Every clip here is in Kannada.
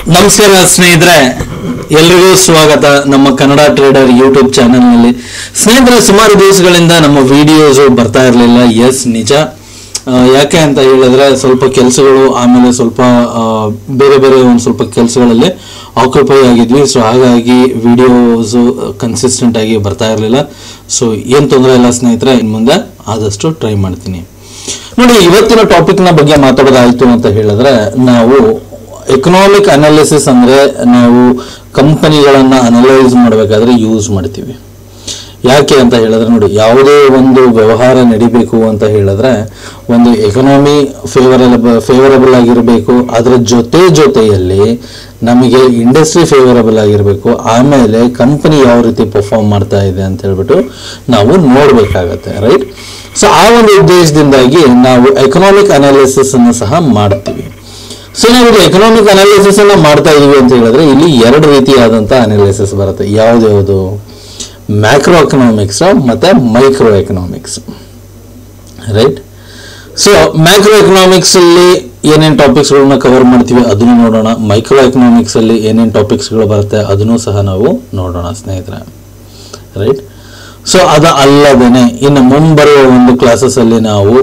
ನಮಸ್ಕಾರ ಸ್ನೇಹಿತರೆ ಎಲ್ರಿಗೂ ಸ್ವಾಗತ ನಮ್ಮ ಕನ್ನಡ ಟ್ರೇಡರ್ ಯೂಟ್ಯೂಬ್ ಚಾನೆಲ್ನಲ್ಲಿ ಸ್ನೇಹಿತರೆ ಸುಮಾರು ದಿವಸಗಳಿಂದ ನಮ್ಮ ವಿಡಿಯೋಸ್ ಬರ್ತಾ ಇರಲಿಲ್ಲ ಎಸ್ ನಿಜ ಆ, ಯಾಕೆ ಅಂತ ಹೇಳಿದ್ರೆ ಸ್ವಲ್ಪ ಕೆಲಸಗಳು ಆಮೇಲೆ ಸ್ವಲ್ಪ ಆ, ಬೇರೆ ಬೇರೆ ಒಂದು ಸ್ವಲ್ಪ ಕೆಲಸಗಳಲ್ಲಿ ಆಕ್ಯುಪೈ ಆಗಿದ್ವಿ ಸೊ ಹಾಗಾಗಿ ವಿಡಿಯೋಸ್ ಕನ್ಸಿಸ್ಟೆಂಟ್ ಆಗಿ ಬರ್ತಾ ಇರಲಿಲ್ಲ ಸೊ ಏನು ತೊಂದರೆ ಇಲ್ಲ ಸ್ನೇಹಿತರೆ ಇನ್ನು ಮುಂದೆ ಆದಷ್ಟು ಟ್ರೈ ಮಾಡ್ತೀನಿ ನೋಡಿ ಇವತ್ತಿನ ಟಾಪಿಕ್ ನ ಬಗ್ಗೆ ಮಾತಾಡೋದಾಯ್ತು ಅಂತ ಹೇಳಿದ್ರೆ ನಾವು ಎಕನಾಮಿಕ್ ಅನಾಲಿಸಿಸ್ ಅಂದ್ರೆ ನಾವು ಕಂಪನಿಗಳನ್ನ ಅನಲೈಸ್ ಮಾಡಬೇಕಾದ್ರೆ ಯೂಸ್ ಮಾಡ್ತೀವಿ ಯಾಕೆ ಅಂತ ಹೇಳಿದ್ರೆ ನೋಡಿ ಯಾವುದೇ ಒಂದು ವ್ಯವಹಾರ ನಡಿಬೇಕು ಅಂತ ಹೇಳಿದ್ರೆ ಒಂದು ಎಕನಾಮಿ ಫೇವರಬಲ್ ಫೇವರಬಲ್ ಆಗಿರಬೇಕು ಅದರ ಜೊತೆ ಜೊತೆಯಲ್ಲಿ ನಮಗೆ ಇಂಡಸ್ಟ್ರಿ ಫೇವರಬಲ್ ಆಗಿರಬೇಕು ಆಮೇಲೆ ಕಂಪನಿ ಯಾವ ರೀತಿ ಪರ್ಫಾರ್ಮ್ ಮಾಡ್ತಾ ಇದೆ ಅಂತ ಹೇಳ್ಬಿಟ್ಟು ನಾವು ನೋಡಬೇಕಾಗತ್ತೆ ರೈಟ್ ಸೊ ಆ ಒಂದು ಉದ್ದೇಶದಿಂದಾಗಿ ನಾವು ಎಕನಾಮಿಕ್ ಅನಾಲಿಸಿಸ್ ಅನ್ನು ಸಹ ಮಾಡ್ತೀವಿ ಸೊ ನಾವು ಇಲ್ಲಿ ಎಕನಾಮಿಕ್ ಅನಾಲಿಸಿಸ್ ಅನ್ನ ಮಾಡ್ತಾ ಇದೀವಿ ಅಂತ ಹೇಳಿದ್ರೆ ಇಲ್ಲಿ ಎರಡು ರೀತಿಯಾದಂತ ಅನಾಲಿಸಿಸ್ ಬರುತ್ತೆ ಯಾವ್ದು ಮ್ಯಾಕ್ರೋ ಎಕನಾಮಿಕ್ಸ್ ಮತ್ತೆ micro economics right so macro economics ಅಲ್ಲಿ ಏನೇನು ಟಾಪಿಕ್ಸ್ಗಳನ್ನ ಕವರ್ ಮಾಡ್ತೀವಿ ಅದನ್ನು ನೋಡೋಣ ಮೈಕ್ರೋ ಎಕನಾಮಿಕ್ಸ್ ಅಲ್ಲಿ ಏನೇನು ಟಾಪಿಕ್ಸ್ಗಳು ಬರುತ್ತೆ ಅದನ್ನು ಸಹ ನಾವು ನೋಡೋಣ ಸ್ನೇಹಿತರೆ ರೈಟ್ ಸೊ ಅದ ಅಲ್ಲದೇನೆ ಇನ್ನು ಮುಂಬರುವ ಒಂದು ಕ್ಲಾಸಸ್ ಅಲ್ಲಿ ನಾವು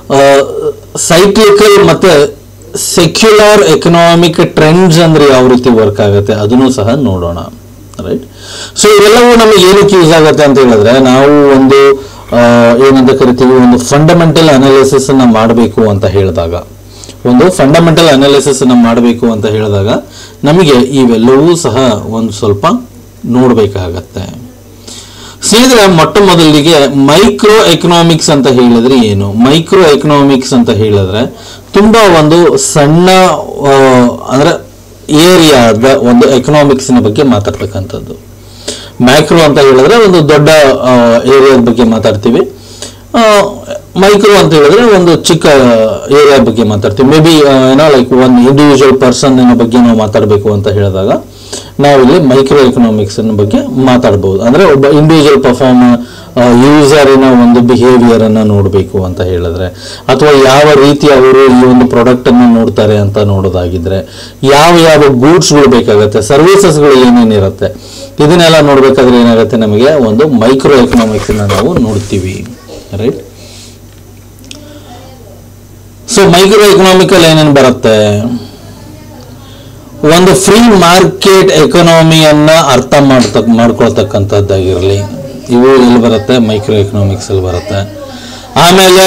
ಸೈಕ್ಲಿಕಲ್ ಮತ್ತೆ ಸೆಕ್ಯುಲರ್ ಎಕನಾಮಿಕ್ ಟ್ರೆಂಡ್ಸ್ ಅಂದ್ರೆ ಯಾವ ರೀತಿ ವರ್ಕ್ ಆಗುತ್ತೆ ಅದನ್ನು ಸಹ ನೋಡೋಣ ರೈಟ್ ಸೊ ಇವೆಲ್ಲವೂ ನಮಗೆ ಏನಕ್ಕೆ ಯೂಸ್ ಆಗುತ್ತೆ ಅಂತ ಹೇಳಿದ್ರೆ ನಾವು ಒಂದು ಆ, ಏನಂತ ಕರಿತೀವಿ ಒಂದು ಫಂಡಮೆಂಟಲ್ ಅನಾಲಿಸಿಸ್ ಅನ್ನ ಮಾಡಬೇಕು ಅಂತ ಹೇಳಿದಾಗ ಒಂದು ಫಂಡಮೆಂಟಲ್ ಅನಾಲಿಸಿಸ್ ಅನ್ನ ಮಾಡಬೇಕು ಅಂತ ಹೇಳಿದಾಗ ನಮಗೆ ಇವೆಲ್ಲವೂ ಸಹ ಒಂದು ಸ್ವಲ್ಪ ನೋಡಬೇಕಾಗತ್ತೆ ಸ್ನೇಹಿತರೆ ಮೊಟ್ಟ ಮೊದಲಿಗೆ ಮೈಕ್ರೋ ಎಕನಾಮಿಕ್ಸ್ ಅಂತ ಹೇಳಿದ್ರೆ ಏನು ಮೈಕ್ರೋ ಎಕನಾಮಿಕ್ಸ್ ಅಂತ ಹೇಳಿದ್ರೆ ತುಂಬಾ ಒಂದು ಸಣ್ಣ ಆ, ಅಂದ್ರೆ ಏರಿಯಾದ ಒಂದು ಎಕನಾಮಿಕ್ಸ್ನ ಬಗ್ಗೆ ಮಾತಾಡ್ತಕ್ಕಂಥದ್ದು ಮ್ಯಾಕ್ರೋ ಅಂತ ಹೇಳಿದ್ರೆ ಒಂದು ದೊಡ್ಡ ಏರಿಯಾದ ಬಗ್ಗೆ ಮಾತಾಡ್ತೀವಿ ಮೈಕ್ರೋ ಅಂತ ಹೇಳಿದ್ರೆ ಒಂದು ಚಿಕ್ಕ ಏರಿಯಾ ಬಗ್ಗೆ ಮಾತಾಡ್ತೀವಿ ಮೇ ಬಿ ಏನೋ ಲೈಕ್ ಒಂದು ಇಂಡಿವಿಜುವಲ್ ಪರ್ಸನ್ ಬಗ್ಗೆ ನಾವು ಮಾತಾಡಬೇಕು ಅಂತ ಹೇಳಿದಾಗ ನಾವಿಲ್ಲಿ ಮೈಕ್ರೋ ಎಕನಾಮಿಕ್ಸ್ ಬಗ್ಗೆ ಮಾತಾಡ್ಬೋದು ಅಂದ್ರೆ ಒಬ್ಬ ಇಂಡಿವಿಜುವಲ್ ಪರ್ಫಾರ್ಮ್ ಯೂಸರಿನ ಒಂದು ಬಿಹೇವಿಯರ್ ಅನ್ನ ನೋಡಬೇಕು ಅಂತ ಹೇಳಿದ್ರೆ ಅಥವಾ ಯಾವ ರೀತಿ ಅವರು ಈ ಒಂದು ಪ್ರಾಡಕ್ಟ್ ಅನ್ನು ನೋಡ್ತಾರೆ ಅಂತ ನೋಡೋದಾಗಿದ್ರೆ ಯಾವ ಯಾವ ಗೂಡ್ಸ್ಗಳು ಬೇಕಾಗುತ್ತೆ ಸರ್ವಿಸಸ್ಗಳು ಏನೇನಿರುತ್ತೆ ಇದನ್ನೆಲ್ಲ ನೋಡ್ಬೇಕಾದ್ರೆ ಏನಾಗುತ್ತೆ ನಮಗೆ ಒಂದು ಮೈಕ್ರೋ ಎಕನಾಮಿಕ್ಸ್ ನಾವು ನೋಡ್ತೀವಿ ರೈಟ್ ಸೊ ಮೈಕ್ರೋ ಎಕನಾಮಿಕಲ್ ಏನೇನು ಬರುತ್ತೆ ಒಂದು ಫ್ರೀ ಮಾರ್ಕೆಟ್ ಎಕನಾಮಿಯನ್ನ ಅರ್ಥ ಮಾಡ್ತಕ್ ಮಾಡ್ಕೊಳ್ತಕ್ಕಂಥದ್ದಾಗಿರಲಿ ಇವು ಎಲ್ಲಿ ಬರುತ್ತೆ ಮೈಕ್ರೋ ಎಕನಾಮಿಕ್ಸ್ ಅಲ್ಲಿ ಬರುತ್ತೆ ಆಮೇಲೆ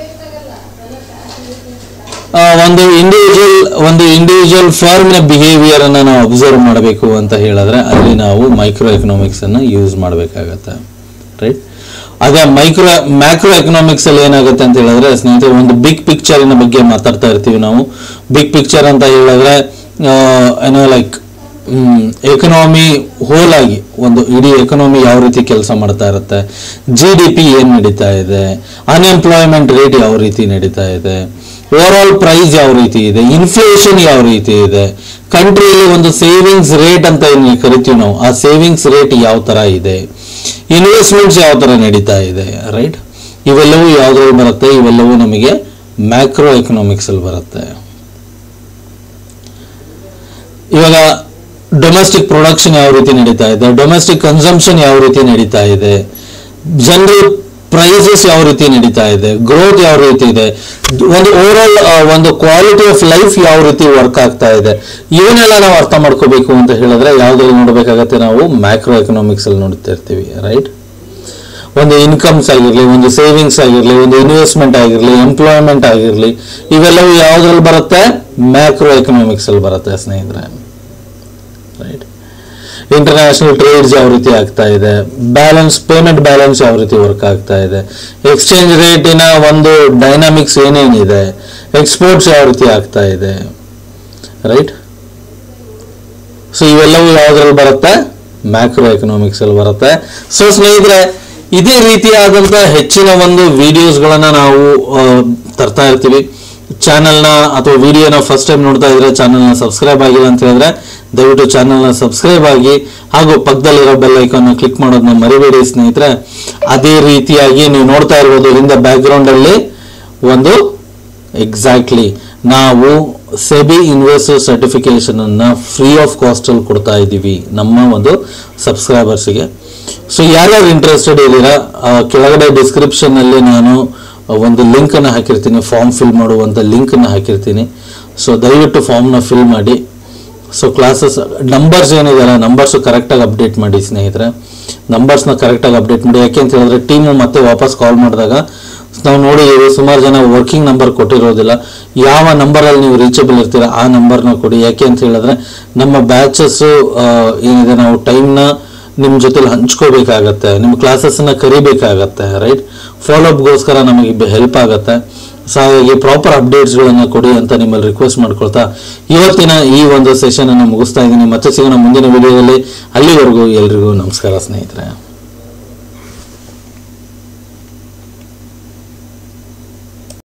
ಆ, ಒಂದು ಇಂಡಿವಿಜುವಲ್ ಒಂದು ಇಂಡಿವಿಜುವಲ್ ಫಾರ್ಮ್ನ ಬಿಹೇವಿಯರ್ ಅನ್ನ ನಾವು ಅಬ್ಸರ್ವ್ ಮಾಡಬೇಕು ಅಂತ ಹೇಳಿದ್ರೆ ಅಲ್ಲಿ ನಾವು ಮೈಕ್ರೋ ಎಕನಾಮಿಕ್ಸ್ ಅನ್ನ ಯೂಸ್ ಮಾಡಬೇಕಾಗತ್ತೆ ರೈಟ್ ಅದೇ ಮೈಕ್ರೋ ಮ್ಯಾಕ್ರೋ ಎಕನಾಮಿಕ್ಸ್ ಅಲ್ಲಿ ಏನಾಗುತ್ತೆ ಅಂತ ಹೇಳಿದ್ರೆ ಸ್ನೇಹಿತರೆ ಒಂದು ಬಿಗ್ ಪಿಕ್ಚರಿನ ಬಗ್ಗೆ ಮಾತಾಡ್ತಾ ಇರ್ತೀವಿ ನಾವು ಬಿಗ್ ಪಿಕ್ಚರ್ ಅಂತ ಹೇಳಿದ್ರೆ ಆ, ಏನೋ ಲೈಕ್ ಎಕನಾಮಿ ಹೋಲ್ ಆಗಿ ಒಂದು ಇಡೀ ಎಕನಾಮಿ ಯಾವ ರೀತಿ ಕೆಲಸ ಮಾಡ್ತಾ ಇರುತ್ತೆ ಜಿ ಡಿ ಪಿ ಏನ್ ನಡೀತಾ ಇದೆ ಅನ್ಎಂಪ್ಲಾಯ್ಮೆಂಟ್ ರೇಟ್ ಯಾವ ರೀತಿ ನಡೀತಾ ಇದೆ ಓವರ್ ಆಲ್ ಪ್ರೈಸ್ ಯಾವ ರೀತಿ ಇದೆ ಇನ್ಫ್ಲೇಷನ್ ಯಾವ ರೀತಿ ಇದೆ ಕಂಟ್ರಿಯಲ್ಲಿ ಒಂದು ಸೇವಿಂಗ್ಸ್ ರೇಟ್ ಅಂತ ಏನ್ ಕರಿತೀವಿ ನಾವು ಆ ಸೇವಿಂಗ್ಸ್ ರೇಟ್ ಯಾವ ತರ ಇದೆ ಇನ್ವೆಸ್ಟ್ಮೆಂಟ್ಸ್ ಯಾವ ತರ ನಡೀತಾ ಇದೆ ರೈಟ್ ಇವೆಲ್ಲವೂ ಯಾವ್ದ್ರಲ್ಲಿ ಬರುತ್ತೆ ಇವೆಲ್ಲವೂ ನಮಗೆ ಮ್ಯಾಕ್ರೋ ಎಕನಾಮಿಕ್ಸ್ ಅಲ್ಲಿ ಬರುತ್ತೆ ಇವಾಗ ಡೊಮೆಸ್ಟಿಕ್ ಪ್ರೊಡಕ್ಷನ್ ಯಾವ ರೀತಿ ನಡೀತಾ ಇದೆ ಡೊಮೆಸ್ಟಿಕ್ ಕನ್ಸಂಪ್ಷನ್ ಯಾವ ರೀತಿ ನಡೀತಾ ಇದೆ ಜನರಲ್ ಪ್ರೈಸಸ್ ಯಾವ ರೀತಿ ನಡೀತಾ ಇದೆ ಗ್ರೋತ್ ಯಾವ ರೀತಿ ಇದೆ ಒಂದು ಓವರ್ ಆಲ್ ಒಂದು ಕ್ವಾಲಿಟಿ ಆಫ್ ಲೈಫ್ ಯಾವ ರೀತಿ ವರ್ಕ್ ಆಗ್ತಾ ಇದೆ ಇವನ್ನೆಲ್ಲ ನಾವು ಅರ್ಥ ಮಾಡ್ಕೋಬೇಕು ಅಂತ ಹೇಳಿದ್ರೆ ಯಾವ್ದ್ರಲ್ಲಿ ನೋಡಬೇಕಾಗತ್ತೆ ನಾವು ಮ್ಯಾಕ್ರೋ ಎಕನಾಮಿಕ್ಸ್ ಅಲ್ಲಿ ನೋಡ್ತಾ ಇರ್ತೀವಿ ರೈಟ್ ಒಂದು ಇನ್ಕಮ್ಸ್ ಆಗಿರಲಿ ಒಂದು ಸೇವಿಂಗ್ಸ್ ಆಗಿರಲಿ ಒಂದು ಇನ್ವೆಸ್ಟ್ಮೆಂಟ್ ಆಗಿರಲಿ ಎಂಪ್ಲಾಯ್ಮೆಂಟ್ ಆಗಿರಲಿ ಇವೆಲ್ಲವೂ ಯಾವ್ದ್ರಲ್ಲಿ ಬರುತ್ತೆ ಮ್ಯಾಕ್ರೋ ಎಕನಾಮಿಕ್ಸ್ ಅಲ್ಲಿ ಬರುತ್ತೆ ಸ್ನೇಹಿತರೆ ರೈಟ್ ಇಂಟರ್ನ್ಯಾಷನಲ್ ಟ್ರೇಡ್ಸ್ ಯಾವ ರೀತಿ ಆಗ್ತಾ ಇದೆ ಬ್ಯಾಲೆನ್ಸ್ ಪೇಮೆಂಟ್ ಬ್ಯಾಲೆನ್ಸ್ ಯಾವ ರೀತಿ ವರ್ಕ್ ಆಗ್ತಾ ಇದೆ ಎಕ್ಸ್ಚೇಂಜ್ ರೇಟಿನ ಒಂದು ಡೈನಾಮಿಕ್ಸ್ ಏನೇನಿದೆ ಎಕ್ಸ್ಪೋರ್ಟ್ಸ್ ಯಾವ ರೀತಿ ಆಗ್ತಾ ಇದೆ ರೈಟ್ ಸೊ ಇವೆಲ್ಲವೂ ಯಾವ್ದ್ರಲ್ಲಿ ಬರುತ್ತೆ ಮ್ಯಾಕ್ರೋ ಎಕನಾಮಿಕ್ಸ್ ಅಲ್ಲಿ ಬರುತ್ತೆ ಸೊ ಸ್ನೇಹಿತರೆ ಇದೇ ರೀತಿಯಾದಂತ ಹೆಚ್ಚಿನ ಒಂದು ವಿಡಿಯೋಸ್ಗಳನ್ನ ನಾವು ಆ, ತರ್ತಾ ಇರ್ತೀವಿ ಚಾನೆಲ್ನ ಅಥವಾ ವಿಡಿಯೋನ ಫಸ್ಟ್ ಟೈಮ್ ನೋಡ್ತಾ ಇದ್ರೆ ಚಾನೆಲ್ನ ಸಬ್ಸ್ಕ್ರೈಬ್ ಆಗಿಲ್ಲ ಅಂತ ಹೇಳಿದ್ರೆ ದಯವಿಟ್ಟು ಚಾನೆಲ್ನ ಸಬ್ಸ್ಕ್ರೈಬ್ ಆಗಿ ಹಾಗೂ ಪಕ್ಕದಲ್ಲಿರೋ ಬೆಲ್ ಐಕಾನ್ ಕ್ಲಿಕ್ ಮಾಡೋದನ್ನ ಮರಿಬೇಡಿ ಸ್ನೇಹಿತರೆ ಅದೇ ರೀತಿಯಾಗಿ ನೀವು ನೋಡ್ತಾ ಇರ್ಬೋದು ಹಿಂದೆ ಬ್ಯಾಕ್ಗ್ರೌಂಡ್ ಅಲ್ಲಿ ಒಂದು ಎಕ್ಸಾಕ್ಟ್ಲಿ ನಾವು ಸೆಬಿ ಇನ್ವೆಸ್ಟರ್ ಸರ್ಟಿಫಿಕೇಶನ್ ಅನ್ನ ಫ್ರೀ ಆಫ್ ಕಾಸ್ಟ್ ಅಲ್ಲಿ ಕೊಡ್ತಾ ಇದ್ದೀವಿ ನಮ್ಮ ಒಂದು ಸಬ್ಸ್ಕ್ರೈಬರ್ಸ್ಗೆ ಸೊ ಯಾರ್ಯಾರು ಇಂಟ್ರೆಸ್ಟೆಡ್ ಇದ್ದೀರಾ ಆ, ಕೆಳಗಡೆ ಡಿಸ್ಕ್ರಿಪ್ಷನ್ ಅಲ್ಲಿ ನಾನು ಒಂದು ಲಿಂಕ್ ಅನ್ನ ಹಾಕಿರ್ತೀನಿ ಫಾರ್ಮ್ ಫಿಲ್ ಮಾಡುವಂತ ಲಿಂಕ್ ಅನ್ನ ಹಾಕಿರ್ತೀನಿ ಸೊ ದಯವಿಟ್ಟು ಫಾರ್ಮ್ ನ ಫಿಲ್ ಮಾಡಿ ಸೊ ಕ್ಲಾಸಸ್ ನಂಬರ್ಸ್ ಏನಿದೆಯಲ್ಲ ನಂಬರ್ಸ್ ಕರೆಕ್ಟಾಗಿ ಅಪ್ಡೇಟ್ ಮಾಡಿ ಸ್ನೇಹಿತರೆ ನಂಬರ್ಸ್ನ ಕರೆಕ್ಟಾಗಿ ಅಪ್ಡೇಟ್ ಮಾಡಿ ಯಾಕೆ ಅಂತ ಹೇಳಿದ್ರೆ ಟೀಮು ಮತ್ತೆ ವಾಪಸ್ ಕಾಲ್ ಮಾಡಿದಾಗ ನಾವು ನೋಡಿದ್ದೀವಿ ಸುಮಾರು ಜನ ವರ್ಕಿಂಗ್ ನಂಬರ್ ಕೊಟ್ಟಿರೋದಿಲ್ಲ ಯಾವ ನಂಬರಲ್ಲಿ ನೀವು ರೀಚಬಲ್ ಇರ್ತೀರ ಆ ನಂಬರ್ನ ಕೊಡಿ ಯಾಕೆ ಅಂತ ಹೇಳಿದ್ರೆ ನಮ್ಮ ಬ್ಯಾಚಸ್ ಏನಿದೆ ನಾವು ಟೈಮ್ನ ನಿಮ್ಮ ಜೊತೆಲಿ ಹಂಚ್ಕೋಬೇಕಾಗತ್ತೆ ನಿಮ್ಮ ಕ್ಲಾಸಸ್ನ ಕರಿಬೇಕಾಗತ್ತೆ ರೈಟ್ ಫಾಲೋಅಪ್ಗೋಸ್ಕರ ನಮಗೆ ಹೆಲ್ಪ್ ಆಗುತ್ತೆ ಸೊ ಹಾಗಾಗಿ ಪ್ರಾಪರ್ ಅಪ್ಡೇಟ್ಸ್ಗಳನ್ನು ಕೊಡಿ ಅಂತ ನಿಮ್ಮಲ್ಲಿ ರಿಕ್ವೆಸ್ಟ್ ಮಾಡ್ಕೊಳ್ತಾ ಇವತ್ತಿನ ಈ ಒಂದು ಸೆಷನ್ ಅನ್ನು ಮುಗಿಸ್ತಾ ಇದ್ದೀನಿ ಮತ್ತೆ ಸಿಗೋಣ ಮುಂದಿನ ವಿಡಿಯೋದಲ್ಲಿ ಅಲ್ಲಿವರೆಗೂ ಎಲ್ರಿಗೂ ನಮಸ್ಕಾರ ಸ್ನೇಹಿತರೆ